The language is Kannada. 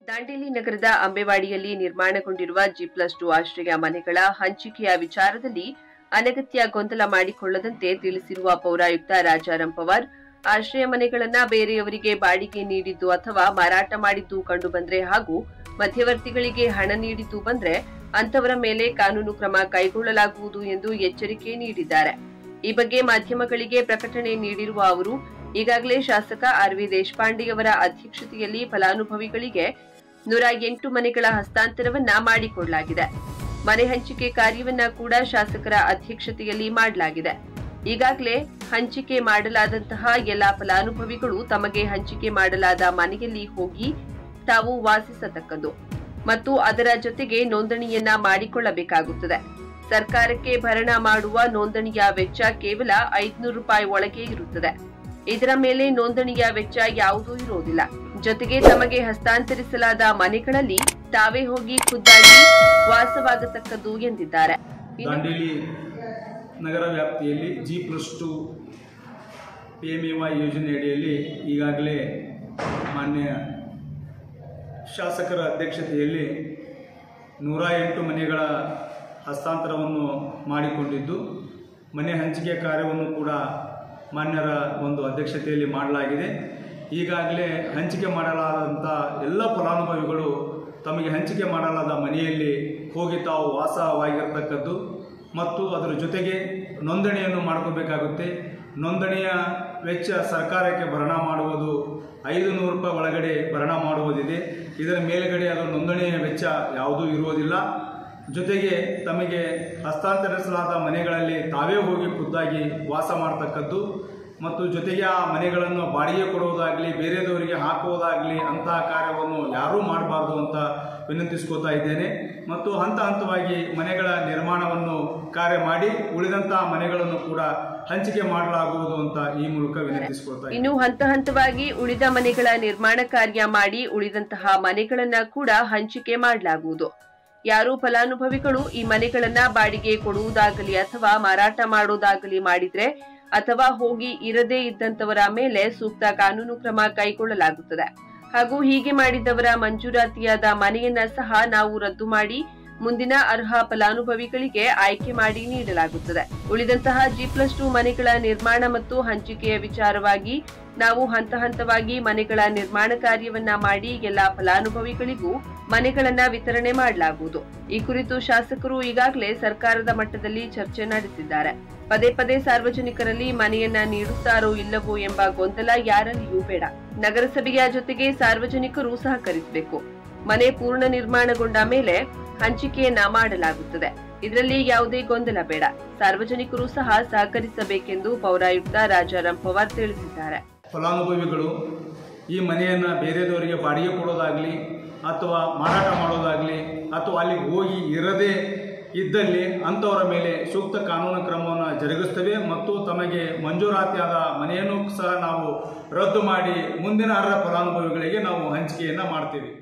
ದಾಂಡೇಲಿ ನಗರದ ಅಂಬೆವಾಡಿಯಲ್ಲಿ ನಿರ್ಮಾಣಗೊಂಡಿರುವ ಜಿ ಪ್ಲಸ್ ಟು ಆಶ್ರಯ ಮನೆಗಳ ಹಂಚಿಕೆಯ ವಿಚಾರದಲ್ಲಿ ಅನಗತ್ಯ ಗೊಂದಲ ಮಾಡಿಕೊಳ್ಳದಂತೆ ತಿಳಿಸಿರುವ ಪೌರಾಯುಕ್ತ ರಾಜಾರಾಮ್ ಪವಾರ್ ಆಶ್ರಯ ಮನೆಗಳನ್ನ ಬೇರೆಯವರಿಗೆ ಬಾಡಿಗೆ ನೀಡಿದ್ದು ಅಥವಾ ಮಾರಾಟ ಮಾಡಿದ್ದು ಕಂಡುಬಂದ್ರೆ ಹಾಗೂ ಮಧ್ಯವರ್ತಿಗಳಿಗೆ ಹಣ ನೀಡಿದ್ದು ಬಂದ್ರೆ ಅಂತವರ ಮೇಲೆ ಕಾನೂನು ಕ್ರಮ ಕೈಗೊಳ್ಳಲಾಗುವುದು ಎಂದು ಎಚ್ಚರಿಕೆ ನೀಡಿದ್ದಾರೆ ಈ ಬಗ್ಗೆ ಮಾಧ್ಯಮಗಳಿಗೆ ಪ್ರಕಟಣೆ ನೀಡಿರುವ ಅವರು ಈಗಾಗಲೇ ಶಾಸಕ ಆರ್ ವಿ ದೇಶಪಾಂಡೆಯವರ ಅಧ್ಯಕ್ಷತೆಯಲ್ಲಿ ಫಲಾನುಭವಿಗಳಿಗೆ ನೂರ ಎಂಟು ಮನೆಗಳ ಹಸ್ತಾಂತರವನ್ನ ಮಾಡಿಕೊಡಲಾಗಿದೆ ಮನೆ ಹಂಚಿಕೆ ಕಾರ್ಯವನ್ನ ಕೂಡ ಶಾಸಕರ ಅಧ್ಯಕ್ಷತೆಯಲ್ಲಿ ಮಾಡಲಾಗಿದೆ ಈಗಾಗಲೇ ಹಂಚಿಕೆ ಮಾಡಲಾದಂತಹ ಎಲ್ಲಾ ಫಲಾನುಭವಿಗಳು ತಮಗೆ ಹಂಚಿಕೆ ಮಾಡಲಾದ ಮನೆಯಲ್ಲಿ ಹೋಗಿ ತಾವು ವಾಸಿಸತಕ್ಕದ್ದು ಮತ್ತು ಅದರ ಜೊತೆಗೆ ನೋಂದಣಿಯನ್ನ ಮಾಡಿಕೊಳ್ಳಬೇಕಾಗುತ್ತದೆ ಸರ್ಕಾರಕ್ಕೆ ಭರಣ ಮಾಡುವ ನೋಂದಣಿಯ ವೆಚ್ಚ ಕೇವಲ ಐದುನೂರು ರೂಪಾಯಿ ಒಳಗೆ ಇರುತ್ತದೆ ಇದರ ಮೇಲೆ ನೋಂದಣಿಯ ವೆಚ್ಚ ಯಾವುದೂ ಇರುವುದಿಲ್ಲ ಜೊತೆಗೆ ತಮಗೆ ಹಸ್ತಾಂತರಿಸಲಾದ ಮನೆಗಳಲ್ಲಿ ತಾವೇ ಹೋಗಿ ಖುದ್ದಾಗಿ ವಾಸವಾಗತಕ್ಕದ್ದು ಎಂದಿದ್ದಾರೆ ಇನ್ನು- ದಾಂಡೇಲಿ ನಗರ ವ್ಯಾಪ್ತಿಯಲ್ಲಿ G plus two P M A Y ಯೋಜನೆ ಅಡಿಯಲ್ಲಿ ಈಗಾಗಲೇ ಮಾನ್ಯ ಶಾಸಕರ ಅಧ್ಯಕ್ಷತೆಯಲ್ಲಿ ನೂರ ಎಂಟು ಮನೆಗಳ ಹಸ್ತಾಂತರವನ್ನು ಮಾಡಿಕೊಂಡಿದ್ದು ಮನೆ ಹಂಚಿಕೆ ಕಾರ್ಯವನ್ನು ಕೂಡ ಮಾನ್ಯರ ಒಂದು ಅಧ್ಯಕ್ಷತೆಯಲ್ಲಿ ಮಾಡಲಾಗಿದೆ ಈಗಾಗಲೇ ಹಂಚಿಕೆ ಮಾಡಲಾದಂಥ ಎಲ್ಲ ಫಲಾನುಭವಿಗಳು ತಮಗೆ ಹಂಚಿಕೆ ಮಾಡಲಾದ ಮನೆಯಲ್ಲಿ ಹೋಗಿ ತಾವು ವಾಸವಾಗಿರ್ತಕ್ಕದ್ದು ಮತ್ತು ಅದರ ಜೊತೆಗೆ ನೋಂದಣಿಯನ್ನು ಮಾಡ್ಕೋಬೇಕಾಗುತ್ತೆ ನೋಂದಣಿಯ ವೆಚ್ಚ ಸರ್ಕಾರಕ್ಕೆ ಭರಣ ಮಾಡುವುದು ಐದು ನೂರು ರೂಪಾಯಿ ಒಳಗಡೆ ಭರಣ ಮಾಡುವುದಿದೆ ಇದರ ಮೇಲುಗಡೆ ಅದು ನೋಂದಣಿಯ ವೆಚ್ಚ ಯಾವುದೂ ಇರುವುದಿಲ್ಲ ಜೊತೆಗೆ ತಮಗೆ ಹಸ್ತಾಂತರಿಸಲಾದ ಮನೆಗಳಲ್ಲಿ ತಾವೇ ಹೋಗಿ ಖುದ್ದಾಗಿ ವಾಸ ಮಾಡ್ತಕ್ಕದ್ದು ಮತ್ತು ಜೊತೆಗೆ ಆ ಮನೆಗಳನ್ನು ಬಾಡಿಗೆ ಕೊಡುವುದಾಗಲಿ ಬೇರೆದವರಿಗೆ ಹಾಕುವುದಾಗಲಿ ಅಂತಹ ಕಾರ್ಯವನ್ನು ಯಾರೂ ಮಾಡಬಾರ್ದು ಅಂತ ವಿನಂತಿಸ್ಕೋತಾ ಇದ್ದೇನೆ ಮತ್ತು ಹಂತ ಹಂತವಾಗಿ ಮನೆಗಳ ನಿರ್ಮಾಣವನ್ನು ಕಾರ್ಯ ಮಾಡಿ ಉಳಿದಂತಹ ಮನೆಗಳನ್ನು ಕೂಡ ಹಂಚಿಕೆ ಮಾಡಲಾಗುವುದು ಅಂತ ಈ ಮೂಲಕ ವಿನಂತಿಸ್ಕೊಳ್ತಾ ಇದ್ದೇನೆ. ಇನ್ನು ಹಂತ ಹಂತವಾಗಿ ಉಳಿದ ಮನೆಗಳ ನಿರ್ಮಾಣ ಕಾರ್ಯ ಮಾಡಿ ಉಳಿದಂತಹ ಮನೆಗಳನ್ನ ಕೂಡ ಹಂಚಿಕೆ ಮಾಡಲಾಗುವುದು ಯಾರು ಫಲಾನುಭವಿಗಳು ಈ ಮನೆಗಳನ್ನ ಬಾಡಿಗೆ ಕೊಡುವುದಾಗಲಿ ಅಥವಾ ಮಾರಾಟ ಮಾಡುವುದಾಗಲಿ ಮಾಡಿದ್ರೆ ಅಥವಾ ಹೋಗಿ ಇರದೇ ಇದ್ದಂತವರ ಮೇಲೆ ಸೂಕ್ತ ಕಾನೂನು ಕ್ರಮ ಕೈಗೊಳ್ಳಲಾಗುತ್ತದೆ ಹಾಗೂ ಹೀಗೆ ಮಾಡಿದವರ ಮಂಜೂರಾತಿಯಾದ ಮನೆಯನ್ನ ಸಹ ನಾವು ರದ್ದು ಮಾಡಿ ಮುಂದಿನ ಅರ್ಹ ಫಲಾನುಭವಿಗಳಿಗೆ ಆಯ್ಕೆ ಮಾಡಿ ನೀಡಲಾಗುತ್ತದೆ ಉಳಿದಂತಹ ಜಿ ಪ್ಲಸ್ ಟು ಮನೆಗಳ ನಿರ್ಮಾಣ ಮತ್ತು ಹಂಚಿಕೆಯ ವಿಚಾರವಾಗಿ ನಾವು ಹಂತ ಹಂತವಾಗಿ ಮನೆಗಳ ನಿರ್ಮಾಣ ಕಾರ್ಯವನ್ನ ಮಾಡಿ ಎಲ್ಲಾ ಫಲಾನುಭವಿಗಳಿಗೂ ಮನೆಗಳನ್ನ ವಿತರಣೆ ಮಾಡಲಾಗುವುದು ಈ ಕುರಿತು ಶಾಸಕರು ಈಗಾಗಲೇ ಸರ್ಕಾರದ ಮಟ್ಟದಲ್ಲಿ ಚರ್ಚೆ ನಡೆಸಿದ್ದಾರೆ ಪದೇ ಪದೇ ಸಾರ್ವಜನಿಕರಲ್ಲಿ ಮನೆಯನ್ನ ನೀಡುತ್ತಾರೋ ಇಲ್ಲವೋ ಎಂಬ ಗೊಂದಲ ಯಾರಲ್ಲಿಯೂ ಬೇಡ ನಗರಸಭೆಯ ಜೊತೆಗೆ ಸಾರ್ವಜನಿಕರು ಸಹಕರಿಸಬೇಕು ಮನೆ ಪೂರ್ಣ ನಿರ್ಮಾಣಗೊಂಡ ಮೇಲೆ ಹಂಚಿಕೆಯನ್ನ ಮಾಡಲಾಗುತ್ತದೆ ಇದರಲ್ಲಿ ಯಾವುದೇ ಗೊಂದಲ ಬೇಡ ಸಾರ್ವಜನಿಕರು ಸಹ ಸಹಕರಿಸಬೇಕೆಂದು ಪೌರಾಯುಕ್ತ ರಾಜಾರಾಮ್ ಪವಾರ್ ತಿಳಿಸಿದ್ದಾರೆ ಫಲಾನುಭವಿಗಳು ಈ ಮನೆಯನ್ನು ಬೇರೆದವರಿಗೆ ಬಾಡಿಗೆ ಕೊಡೋದಾಗಲಿ ಅಥವಾ ಮಾರಾಟ ಮಾಡೋದಾಗಲಿ ಅಥವಾ ಅಲ್ಲಿಗೆ ಹೋಗಿ ಇರದೇ ಇದ್ದಲ್ಲಿ ಅಂಥವರ ಮೇಲೆ ಸೂಕ್ತ ಕಾನೂನು ಕ್ರಮವನ್ನು ಜರುಗಿಸ್ತೇವೆ ಮತ್ತು ತಮಗೆ ಮಂಜೂರಾತಿಯಾದ ಮನೆಯನ್ನು ಸಹ ನಾವು ರದ್ದು ಮಾಡಿ ಮುಂದಿನ ಅರ್ಹ ಫಲಾನುಭವಿಗಳಿಗೆ ನಾವು ಹಂಚಿಕೆಯನ್ನು ಮಾಡ್ತೀವಿ